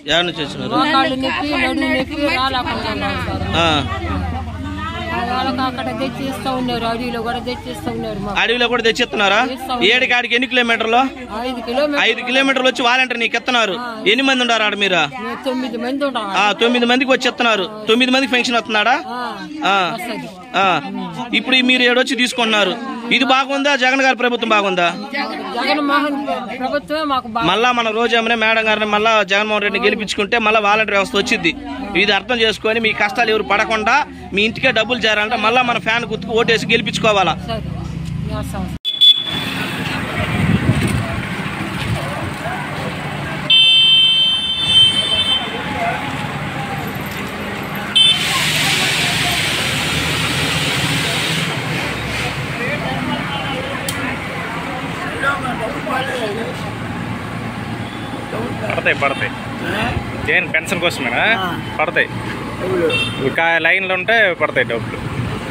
ఎవరి నుంచి వచ్చినారు మోకాళ్ళు నొప్పి నడుము నొప్పి రాలేకుండా ఉన్నాను సార్ ఆ. వాళ్ళకి అక్కడ తెచ్చి ఇస్తా ఉన్నారు అడవిలో కూడా తెచ్చి ఇస్తా ఉన్నారు మాకు అడవిలో కూడా తెచ్చిస్తున్నారా ఏడికి ఆడికి ఎన్ని కిలోమీటర్లు ఐదు కిలోమీటర్ ఐదు కిలోమీటర్లు వచ్చి వాలంటీర్ నీకు ఇస్తున్నారు ఎన్ని మంది ఉన్నారు ఆడ మీరు మేము తొమ్మిది మంది ఉంటాం ఆ తొమ్మిది మందికి వచ్చి ఇస్తున్నారు తొమ్మిది మందికి పెన్షన్ వస్తున్నాడా ఆ. ఆ. ఇప్పుడు ఈ మీరు ఏడొచ్చి తీసుకుంటున్నారు ఇది బాగుందా జగన్ గారి ప్రభుత్వం బాగుందా జగన్మోహన్ ప్రభుత్వమే మాకు బాగా మళ్ళా మన రోజు ఏమైనా మేడం గారిని మళ్ళా జగన్మోహన్ రెడ్డిని గెలిపించుకుంటే మళ్ళా వాలంటీర్ వ్యవస్థ వచ్చింది ఇది అర్థం చేసుకొని మీ కష్టాలు ఎవరు పడకుండా మీ ఇంటికే డబ్బులు చేరాలంటే మళ్ళా మన ఫ్యాన్ గుర్తుకు ఓటేసి గెలిపించుకోవాలా సరే చేస్తాం పడతాయి పడతాయి దేని పెన్షన్ కోసమేనా పడతాయి ఇంకా లైన్లో ఉంటే పడతాయి డబ్బులు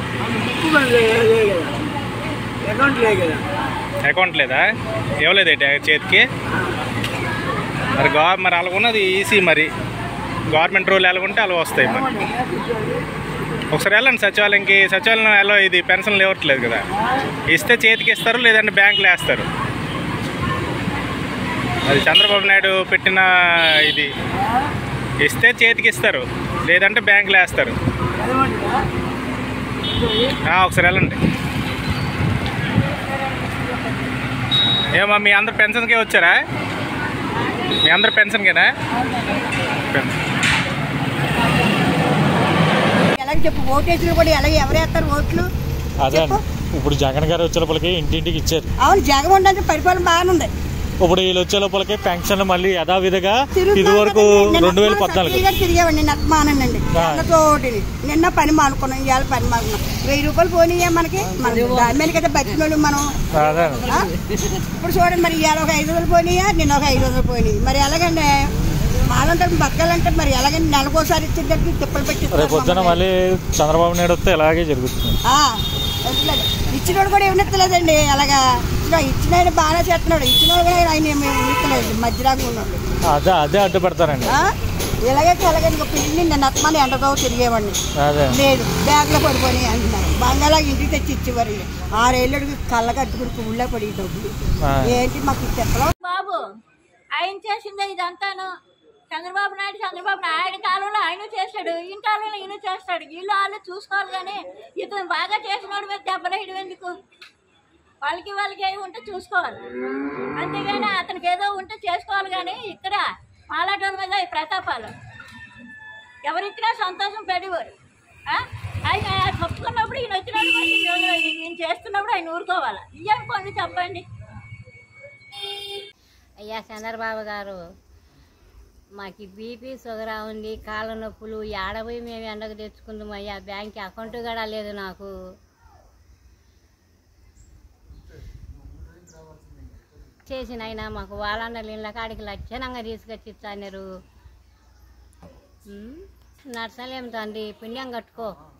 అకౌంట్ లేదా ఇవ్వలేదు చేతికి మరి గవ మరి అలాగున్నది ఈసీ మరి గవర్నమెంట్ రూల్ ఎలాగుంటే అలా వస్తాయి మరి ఒకసారి వెళ్ళండి సచివాలయంకి సచివాలయం ఎలా ఇది పెన్షన్లు ఇవ్వట్లేదు కదా ఇస్తే చేతికి ఇస్తారు లేదంటే బ్యాంకులో వేస్తారు అది చంద్రబాబు నాయుడు పెట్టిన ఇది ఇస్తే చేతికి ఇస్తారు లేదంటే బ్యాంకులో వేస్తారు ఆ, ఒకసారి వెళ్ళండి ఏమో మీ అందరు పెన్షన్కే వచ్చారా మీ అందరు పెన్షన్కేనా పెన్షన్ ఎలాగ చెప్పు ఓటేసులు కూడా ఎలాగ ఎవరు వేస్తారు ఓట్లు అదే అండి ఇప్పుడు జగన్ గారు వచ్చే లోపలికి ఇంటింటికి ఇచ్చారు అవును జగన్ ఉండాలంటే పరిపాలన బాగానే ఉంది ఇప్పుడు వీళ్ళు వచ్చే లోపలికి పెన్షన్లు మళ్ళీ యథావిధిగా ఇది వరకు రెండు వేల పద్నాలుగు తిరిగామండి నత్మానండి తోటి నిన్న పని మానుకున్నాం ఇవాళ పని మానుకున్నాం వెయ్యి రూపాయలు పోనీయా మనకి మన దాని మీద కదా బతికినోళ్ళు మనం అదే ఆ? ఇప్పుడు చూడండి మరి ఇవాళ ఒక ఐదు వందలు పోనీయా నిన్న ఒక ఐదు వందలు పోయినాయి మరి ఎలాగండి మాలంతా బతకాలంటే మరి ఎలాగండి నెలకోసారి ఇచ్చేదానికి తిప్పలు పెట్టి రేపు పొద్దున మళ్ళీ చంద్రబాబు నాయుడు వస్తే ఇలాగే జరుగుతుంది ఇచ్చినోడు కూడా ఇవ్వనెత్తలేదండి అలాగా ఇచ్చిన ఇచ్చిన ఆయన బాగానే చేస్తున్నాడు ఇచ్చినోడు కూడా ఆయన ఏమి ఇవ్వట్లేదు మధ్యరాగా ఉన్నాడు అదే అదే అడ్డు పెడతారండి ఆ? ఇలాగైతే అలాగే ఇంకో పిల్లిని నేను అత్తమాని ఎండతో తిరిగేవాడిని అదే లేదు బ్యాగ్లో పడిపోయి అంటున్నారు బంగాళా ఇంటికి తెచ్చి ఇచ్చేవారు ఆరేళ్ళకి కళ్ళ కట్టుకుని పువ్వుల్లో పడి డబ్బులు ఆ. ఏంటి మాకు చెప్పడం బాబు ఆయన చేసిందే ఇదంతాను చంద్రబాబు నాయుడు చంద్రబాబు నాయుడు ఆయన కాలంలో ఆయన చేశాడు ఈయన కాలంలో ఈయన చేస్తాడు వీళ్ళు వాళ్ళు చూసుకోవాలి కానీ ఇతను బాగా చేసినోడి మీద దెబ్బలేయడం ఎందుకు వాళ్ళకి వాళ్ళకి ఏమి ఉంటే చూసుకోవాలి అంతేగాని అతనికి ఏదో ఉంటే చేసుకోవాలి కానీ ఇక్కడ మాలాటోళ్ళ మీద ఈ ప్రతాపాలు ఎవరిచ్చినా సంతోషం పెడేవారు ఆ? ఆయన తప్పుకున్నప్పుడు ఈయన వచ్చినప్పుడు మరి ఈయన ఈయన చేస్తున్నప్పుడు ఆయన ఊరుకోవాలి ఇయ్యం కొన్ని చెప్పండి అయ్యా చంద్రబాబు గారు మాకు బీపీ షుగర్ ఉంది కాళ్ళ నొప్పులు ఏడబోయి మేము ఎండకు తెచ్చుకుందాం అయ్యా బ్యాంక్ అకౌంట్ కూడా లేదు నాకు చేసిన అయినా మాకు వాళ్ళందరూ ఇళ్ళ కాడికి లక్షణంగా తీసుకొచ్చి ఇచ్చన్నారు నర్సలేం తండ్రి పుణ్యం కట్టుకో